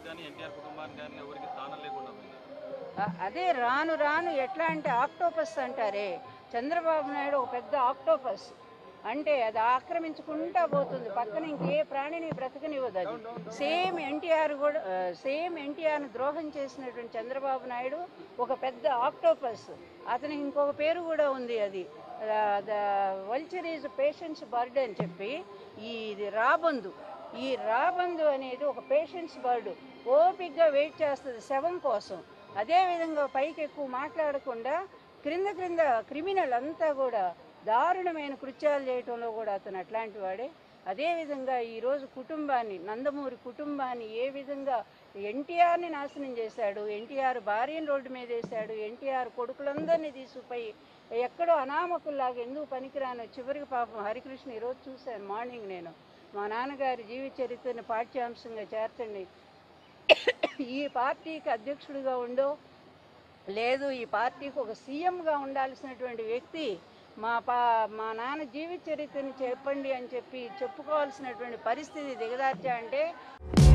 కానీ ఎన్టీఆర్ కుటుంబానికి కానీ ఎవరికి స్థానం లేకుండా పోయింది అ- అదే రాను రాను ఎట్లా అంటే ఆక్టోపస్ అంటారే చంద్రబాబు నాయుడు ఒక పెద్ద ఆక్టోపస్ అంటే అది ఆక్రమించుకుంటా పోతుంది పక్కన ఇంకే ప్రాణిని బ్రతకనివ్వదు అది సేమ్ ఎన్టీఆర్ కూడా సేమ్ ఎన్టీఆర్ని ద్రోహం చేసినటువంటి చంద్రబాబు నాయుడు ఒక పెద్ద ఆక్టోపస్ అతనికి ఇంకొక పేరు కూడా ఉంది అది the vulture is patience bird అని చెప్పి ఈ ఇది రాబందు ఈ రాబందు అనేది ఒక పేషెన్స్ బర్డ్ ఓపిక్గా వెయిట్ చేస్తుంది శవం కోసం అదేవిధంగా పైకి ఎక్కువ మాట్లాడకుండా క్రింద క్రింద క్రిమినల్ అంతా కూడా దారుణమైన కృత్యాలు చేయటంలో కూడా అతను అట్లాంటి వాడే అదేవిధంగా ఈరోజు కుటుంబాన్ని నందమూరి కుటుంబాన్ని ఏ విధంగా ఎన్టీఆర్ని నాశనం చేశాడు ఎన్టీఆర్ భార్యను రోడ్డు మీద వేశాడు ఎన్టీఆర్ కొడుకులందరినీ తీసుకుపోయి ఎక్కడో అనామకుల్లాగా ఎందుకు పనికిరాను చివరికి పాపం హరికృష్ణ ఈరోజు చూశాను మార్నింగ్ నేను మా నాన్నగారి జీవిత చరిత్రను పాఠ్యాంశంగా చేర్చండి ఈ పార్టీకి అధ్యక్షుడిగా ఉండో లేదు ఈ పార్టీకి ఒక సీఎంగా ఉండాల్సినటువంటి వ్యక్తి మా పా మా నాన్న జీవిత చరిత్రని చెప్పండి అని చెప్పి చెప్పుకోవాల్సినటువంటి పరిస్థితి దిగదార్చా అంటే